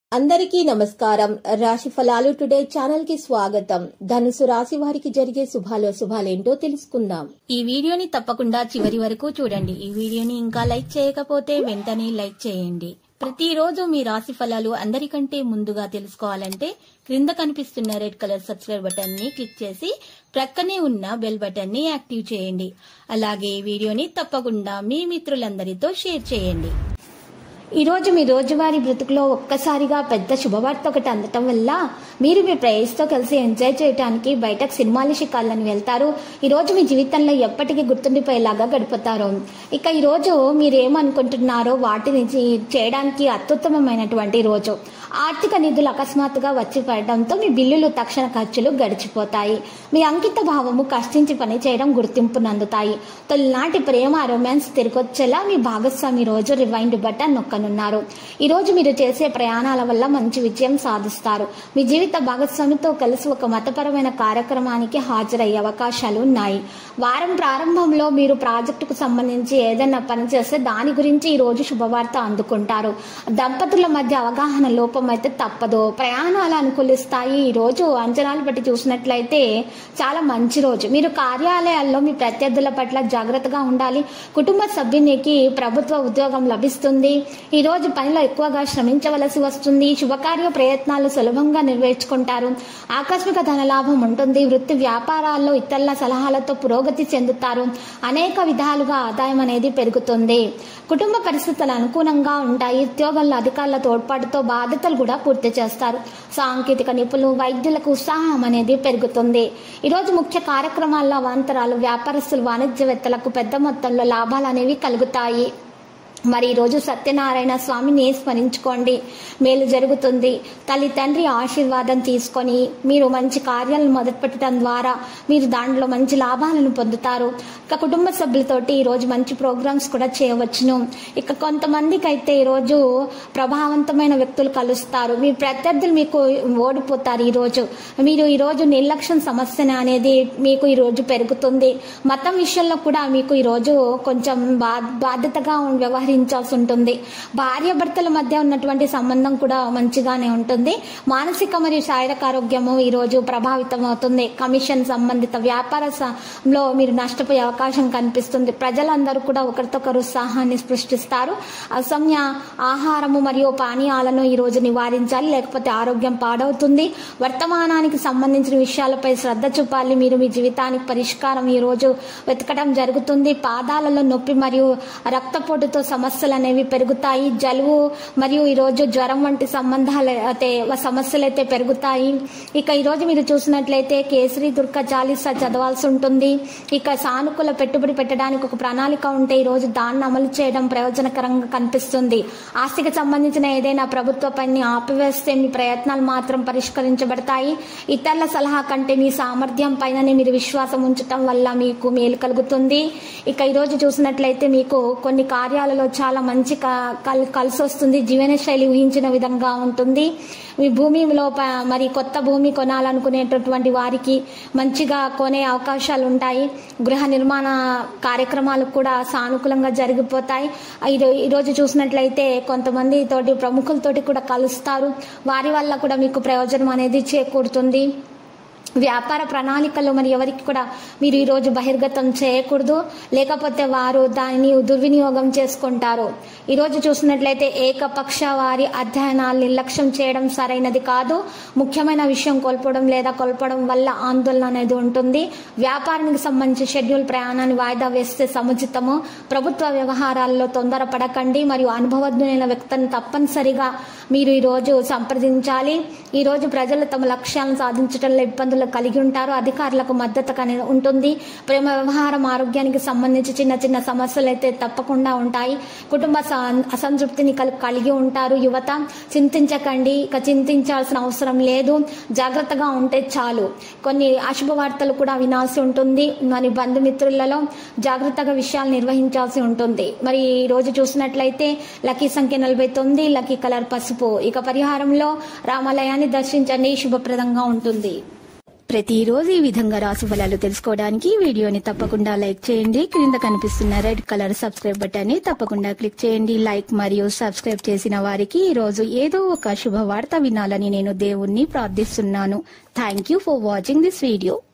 అందరికీ నమస్కారం రాశి ఫలాలు టుడే ఛానల్ కి స్వాగతం ధనుసు రాశి వారికి జరిగే శుభాలో శుభాలేంటో తెలుసుకుందాం ఈ వీడియోని తప్పకుండా చివరి వరకు చూడండి ఈ వీడియోని ఇంకా లైక్ చేయకపోతే వెంటనే లైక్ చేయండి ప్రతిరోజు మీ రాశి ఫలాలు అందరికంటే ముందుగా తెలుసుకోవాలంటే క్రింద కనిపిస్తున్న రెడ్ కలర్ సబ్స్క్రైబ్ బటన్ ని క్లిక్ చేసి ప్రక్కనే ఉన్న బెల్ బటన్ ని యాక్టివ్ చేయండి అలాగే ఈ వీడియోని తప్పకుండా మీ మిత్రులందరితో షేర్ చేయండి ఈ రోజు మీ రోజువారీ బ్రతుకులో ఒక్కసారిగా పెద్ద శుభవార్త ఒకటి అందటం వల్ల మీరు మీ ప్రేయస్తో కలిసి ఎంజాయ్ చేయడానికి బయటకు సినిమాలు షికాళ్ళని వెళ్తారు ఈ రోజు మీ జీవితంలో ఎప్పటికీ గుర్తుండిపోయేలాగా గడుపుతారు ఇక ఈ రోజు మీరు ఏమనుకుంటున్నారో వాటిని చే- చేయడానికి అత్యుత్తమమైనటువంటి రోజు ఆర్థిక నిధులు అకస్మాత్తుగా వచ్చి పడడంతో మీ బిల్లులు తక్షణ ఖర్చులు గడిచిపోతాయి మీ అంకిత భావము కష్టించి పని చేయడం గుర్తింపును అందుతాయి తొలినాటి ప్రేమ రొమాన్స్ తిరిగొచ్చేలా మీ భాగస్వామి రోజు రివైండ్ బటన్ నొక్కనున్నారు ఈ రోజు మీరు చేసే ప్రయాణాల వల్ల మంచి విజయం సాధిస్తారు మీ జీవిత భాగస్వామితో కలిసి ఒక మతపరమైన కార్యక్రమానికి హాజరయ్యే అవకాశాలు ఉన్నాయి వారం ప్రారంభంలో మీరు ప్రాజెక్టుకు సంబంధించి ఏదైనా పని చేస్తే దాని గురించి ఈ రోజు శుభవార్త అందుకుంటారు దంపతుల మధ్య అవగాహన లోపం అయితే తప్పదు ప్రయాణాలు అనుకూలిస్తాయి ఈ రోజు అంచనాలు బట్టి చూసినట్లయితే చాలా మంచి రోజు మీరు కార్యాలయాల్లో మీ ప్రత్యర్థుల పట్ల జాగ్రత్తగా ఉండాలి కుటుంబ సభ్యునికి ప్రభుత్వ ఉద్యోగం లభిస్తుంది ఈ రోజు పనిలో ఎక్కువగా శ్రమించవలసి వస్తుంది శుభకార్య ప్రయత్నాలు సులభంగా నెరవేర్చుకుంటారు ఆకస్మిక ధనలాభం ఉంటుంది వృత్తి వ్యాపారాల్లో ఇతరుల సలహాలతో పురోగతి చెందుతారు అనేక విధాలుగా ఆదాయం అనేది పెరుగుతుంది కుటుంబ పరిస్థితులు అనుకూలంగా ఉంటాయి ఉద్యోగంలో అధికారుల తోడ్పాటుతో బాధ్యతలు కూడా పూర్తి చేస్తారు సాంకేతిక నిపుణులు వైద్యులకు ఉత్సాహం అనేది పెరుగుతుంది ఈరోజు ముఖ్య కార్యక్రమాల్లో అవాంతరాలు వ్యాపారస్తులు వాణిజ్యవేత్తలకు పెద్ద మొత్తంలో లాభాలు అనేవి కలుగుతాయి మరి ఈరోజు సత్యనారాయణ స్వామిని స్మరించుకోండి మేలు జరుగుతుంది తల్లి తండ్రి ఆశీర్వాదం తీసుకొని మీరు మంచి కార్యాలను మొదలుపెట్టడం ద్వారా మీరు దాంట్లో మంచి లాభాలను పొందుతారు ఇక కుటుంబ సభ్యులతోటి ఈరోజు మంచి ప్రోగ్రామ్స్ కూడా చేయవచ్చును ఇక కొంతమందికి అయితే ఈరోజు ప్రభావవంతమైన వ్యక్తులు కలుస్తారు మీ ప్రత్యర్థులు మీకు ఓడిపోతారు ఈరోజు మీరు ఈరోజు నిర్లక్ష్యం సమస్య అనేది మీకు ఈరోజు పెరుగుతుంది మతం విషయంలో కూడా మీకు ఈరోజు కొంచెం బా బాధ్యతగా వ్యవహరించాల్సి ఉంటుంది భార్యాభర్తల మధ్య ఉన్నటువంటి సంబంధం కూడా మంచిగానే ఉంటుంది మానసిక మరియు శారీరక ఆరోగ్యము ఈరోజు ప్రభావితం అవుతుంది కమిషన్ సంబంధిత వ్యాపారంలో మీరు నష్టపోయే అవకాశం కనిపిస్తుంది ప్రజలందరూ కూడా ఒకరితొకరు ఉత్సాహాన్ని సృష్టిస్తారు అసమ్య ఆహారము మరియు పానీయాలను ఈ రోజు నివారించాలి లేకపోతే ఆరోగ్యం పాడవుతుంది వర్తమానానికి సంబంధించిన విషయాలపై శ్రద్ధ చూపాలి మీరు మీ జీవితానికి పరిష్కారం ఈ రోజు వెతకడం జరుగుతుంది పాదాలలో నొప్పి మరియు రక్తపోటుతో సమస్యలు అనేవి పెరుగుతాయి జలుబు మరియు ఈరోజు జ్వరం వంటి సంబంధాలు అయితే సమస్యలు అయితే పెరుగుతాయి ఇక ఈరోజు మీరు చూసినట్లయితే కేసరి దుర్గ చాలీసా చదవాల్సి ఉంటుంది ఇక సానుకూల పెట్టుబడి పెట్టడానికి ఒక ప్రణాళిక ఉంటే ఈరోజు దాన్ని అమలు చేయడం ప్రయోజనకరంగా కనిపిస్తుంది ఆస్తికి సంబంధించిన ఏదైనా ప్రభుత్వ పని ఆపివేస్తే మీ ప్రయత్నాలు మాత్రం పరిష్కరించబడతాయి ఇతరుల సలహా కంటే మీ సామర్థ్యం పైననే మీరు విశ్వాసం ఉంచటం వల్ల మీకు మేలు కలుగుతుంది ఇక ఈరోజు చూసినట్లయితే మీకు కొన్ని కార్యాలలో చాలా మంచి క- కల్ కలిసి వస్తుంది జీవన శైలి ఊహించిన విధంగా ఉంటుంది మీ భూమిలో ప- మరి కొత్త భూమి కొనాలనుకునేటటువంటి వారికి మంచిగా కొనే అవకాశాలు ఉంటాయి గృహ నిర్మాణ కార్యక్రమాలు కూడా సానుకూలంగా జరిగిపోతాయి ఈరో- ఈరోజు చూసినట్లయితే కొంతమంది తోటి ప్రముఖులతోటి కూడా కలుస్తారు వారి వల్ల కూడా మీకు ప్రయోజనం అనేది చేకూరుతుంది వ్యాపార ప్రణాళికలు మరి ఎవరికి కూడా మీరు ఈరోజు బహిర్గతం చేయకూడదు లేకపోతే వారు దానిని దుర్వినియోగం చేసుకుంటారు ఈరోజు చూసినట్లయితే ఏకపక్ష వారి అధ్యయనాలు నిర్లక్ష్యం చేయడం సరైనది కాదు ముఖ్యమైన విషయం కోల్పోవడం లేదా కోల్పోవడం వల్ల ఆందోళన అనేది ఉంటుంది వ్యాపారానికి సంబంధించి షెడ్యూల్ ప్రయాణాన్ని వాయిదా వేస్తే సముచితము ప్రభుత్వ వ్యవహారాల్లో తొందరపడకండి మరియు అనుభవజ్ఞులైన వ్యక్తిని తప్పనిసరిగా మీరు ఈరోజు సంప్రదించాలి ఈరోజు ప్రజలు తమ లక్ష్యాలను సాధించడంలో ఇబ్బందులు కలిగి ఉంటారు అధికారులకు మద్దతు కని ఉంటుంది ప్రేమ వ్యవహారం ఆరోగ్యానికి సంబంధించి చిన్న చిన్న సమస్యలు అయితే తప్పకుండా ఉంటాయి కుటుంబ స- అసంతృప్తిని కల్- కలిగి ఉంటారు యువత చింతించకండి ఇక చింతించాల్సిన అవసరం లేదు జాగ్రత్తగా ఉంటే చాలు కొన్ని అశుభ వార్తలు కూడా వినాల్సి ఉంటుంది మరి బంధుమిత్రులలో జాగ్రత్తగా విషయాలు నిర్వహించాల్సి ఉంటుంది మరి ఈ రోజు చూసినట్లయితే లక్కీ సంఖ్య నలభై తొమ్మిది లక్కీ కలర్ పసుపు ఇక పరిహారంలో రామాలయాన్ని దర్శించండి శుభప్రదంగా ఉంటుంది ప్రతిరోజు ఈ విధంగా రాశి ఫలాలు తెలుసుకోవడానికి వీడియోని తప్పకుండా లైక్ చేయండి క్రింద కనిపిస్తున్న రెడ్ కలర్ సబ్స్క్రైబ్ బటన్ ని తప్పకుండా క్లిక్ చేయండి లైక్ మరియు సబ్స్క్రైబ్ చేసిన వారికి ఈ రోజు ఏదో ఒక శుభవార్త వినాలని నేను దేవుణ్ణి ప్రార్థిస్తున్నాను thank you for watching this video